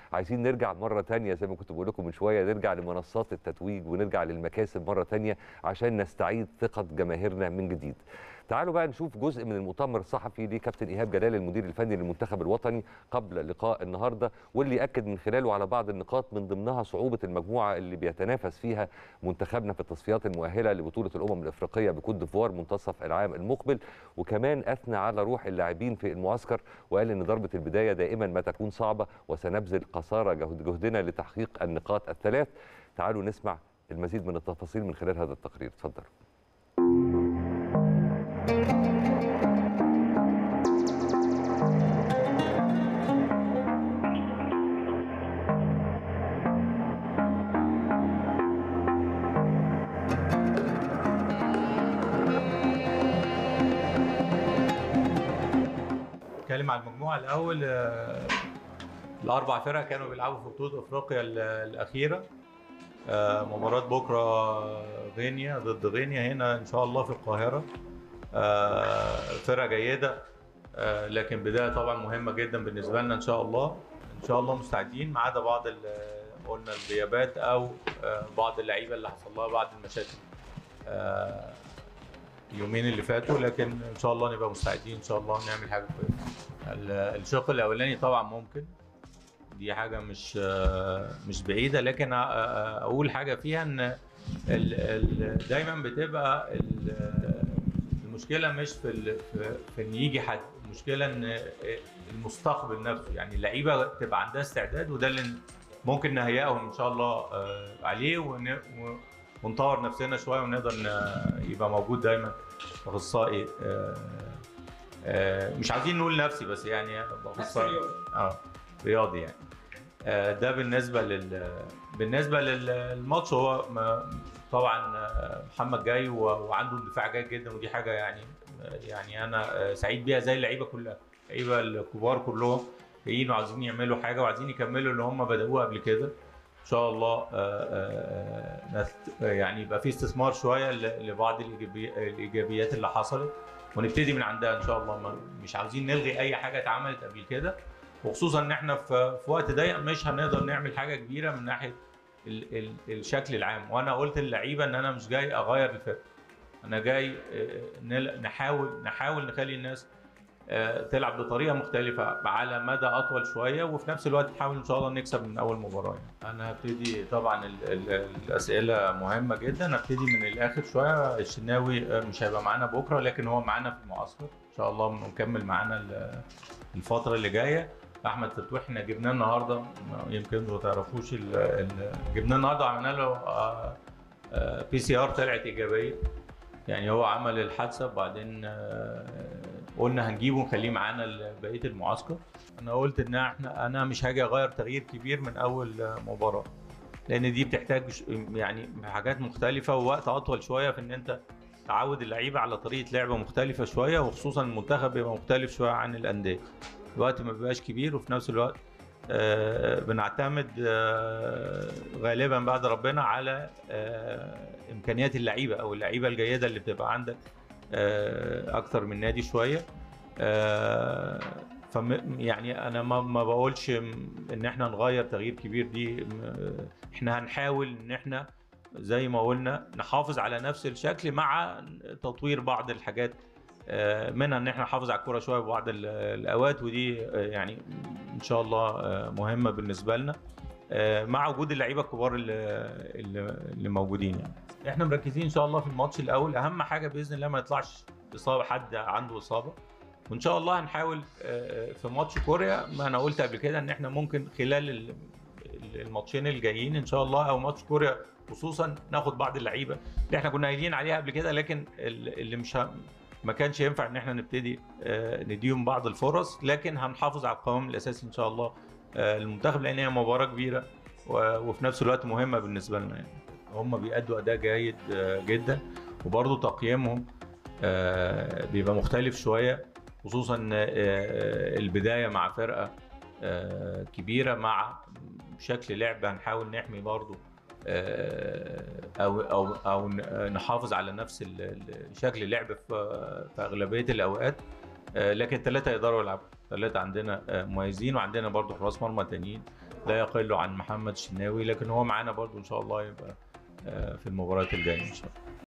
عايزين نرجع مره تانية زي ما كنت بقول لكم من شويه نرجع لمنصات التتويج ونرجع للمكاسب مره تانية عشان نستعيد ثقه جماهيرنا من جديد تعالوا بقى نشوف جزء من المؤتمر الصحفي لكابتن ايهاب جلال المدير الفني للمنتخب الوطني قبل لقاء النهارده واللي اكد من خلاله على بعض النقاط من ضمنها صعوبه المجموعه اللي بيتنافس فيها منتخبنا في التصفيات المؤهله لبطوله الامم الافريقيه بكوت ديفوار منتصف العام المقبل وكمان اثنى على روح اللاعبين في المعسكر وقال ان ضربه البدايه دائما ما تكون صعبه وسنبذل قصارى جهد جهدنا لتحقيق النقاط الثلاث تعالوا نسمع المزيد من التفاصيل من خلال هذا التقرير اتفضلوا نتكلم على المجموعه الاول آه، الاربع فرق كانوا بيلعبوا في بطوله افريقيا ال- الاخيره آه، مباراه بكره غينيا ضد غينيا هنا ان شاء الله في القاهره آه، فرقه جيده آه، لكن بدايه طبعا مهمه جدا بالنسبه لنا ان شاء الله ان شاء الله مستعدين ما عدا بعض ال- قلنا الغيابات او آه، بعض اللعيبه اللي حصل لها بعض المشاكل آه، اليومين اللي فاتوا لكن ان شاء الله نبقى مستعدين ان شاء الله نعمل حاجه كويسه ال- الشق الاولاني طبعا ممكن دي حاجه مش آه، مش بعيده لكن أ- أ- اقول حاجه فيها ان ال- ال- دايما بتبقى ال- المشكله مش في ال- في, في ان يجي حد المشكله ان المستقبل نفسه يعني اللعيبه تبقى عندها استعداد وده اللي ممكن نهيئهم ان شاء الله آه، عليه ون- و- ونطور نفسنا شويه ونقدر ن- يبقى موجود دايما اخصائي آه، آه، مش عايزين نقول نفسي بس يعني اخصائي اه رياضي يعني آه، ده بالنسبه لل بالنسبه للماتش هو ما- طبعا آه، محمد جاي و- وعنده اندفاع جيد جدا ودي حاجه يعني يعني انا آه، سعيد بيها زي اللعيبه كلها اللعيبه الكبار كلهم جايين وعايزين يعملوا حاجه وعايزين يكملوا اللي هم بدأوه قبل كده ان شاء الله آه، آه، نست- يعني يبقى في استثمار شويه ل- لبعض الإيجابي- الايجابيات اللي حصلت ونبتدي من عندها ان شاء الله ما- مش عاوزين نلغي اي حاجه اتعملت قبل كده وخصوصا ان احنا في في وقت ضيق مش هنقدر نعمل حاجه كبيره من ناحيه ال ال الشكل العام وانا قلت للعيبه ان انا مش جاي اغير الفرقه انا جاي آه، نل- نحاول نحاول نخلي الناس آه، تلعب بطريقه مختلفه على مدى اطول شويه وفي نفس الوقت نحاول ان شاء الله نكسب من اول مباراه يعني. انا هبتدي طبعا ال ال الاسئله مهمه جدا هبتدي من الاخر شويه الشناوي آه، مش هيبقى معانا بكره لكن هو معانا في المعسكر ان شاء الله مكمل معانا ال- الفتره اللي جايه احمد فتوح احنا جبناه النهارده يمكن ما تعرفوش ال- ال- جبناه النهارده وعملنا له بي سي ار طلعت ايجابيه يعني هو عمل الحادثه وبعدين آه، قلنا هنجيبه ونخليه معانا ل- بقيه المعسكر انا قلت ان احنا انا مش هاجي اغير تغيير كبير من اول آه، مباراه لان دي بتحتاج ش- يعني حاجات مختلفه ووقت اطول شويه في ان انت تعود اللعيبه على طريقه لعبه مختلفه شويه وخصوصا المنتخب بيبقى مختلف شويه عن الانديه الوقت ما بيبقاش كبير وفي نفس الوقت آه، بنعتمد آه، غالبا بعد ربنا على آه، امكانيات اللعيبه او اللعيبه الجيده اللي بتبقى عندك آه، اكتر من نادي شويه آه، فم يعني انا ما ما بقولش م- ان احنا نغير تغيير كبير دي م- احنا هنحاول ان احنا زي ما قلنا نحافظ على نفس الشكل مع تطوير بعض الحاجات آه، منها ان احنا نحافظ على الكوره شويه في بعض ال- الاوقات ودي آه، يعني ان شاء الله آه، مهمه بالنسبه لنا آه، مع وجود اللعيبه الكبار اللي, اللي اللي موجودين يعني احنا مركزين ان شاء الله في الماتش الاول اهم حاجه باذن الله ما يطلعش اصابه حد عنده اصابه وان شاء الله هنحاول آه، في ماتش كوريا ما انا قلت قبل كده ان احنا ممكن خلال ال- الماتشين الجايين ان شاء الله او ماتش كوريا خصوصا ناخد بعض اللعيبه اللي احنا كنا قايلين عليها قبل كده لكن ال- اللي مش ه- ما كانش ينفع ان احنا نبتدي آه، نديهم بعض الفرص لكن هنحافظ على القوام الاساسي ان شاء الله آه، المنتخب لان هي مباراه كبيره و- وفي نفس الوقت مهمه بالنسبه لنا يعني هم بيأدوا اداء جيد آه، جدا وبرضه تقييمهم آه، بيبقى مختلف شويه خصوصا آه، البدايه مع فرقه آه، كبيره مع شكل لعب هنحاول نحمي برضه آه، او او او نحافظ على نفس ال- ال- شكل اللعب في في اغلبيه الاوقات آه، لكن ثلاثه يقدروا يلعبوا ثلاثه عندنا آه، مميزين وعندنا برضه حراس مرمى تانيين لا يقل عن محمد الشناوي لكن هو معانا برضو ان شاء الله يبقى آه، في المباريات الجايه ان شاء الله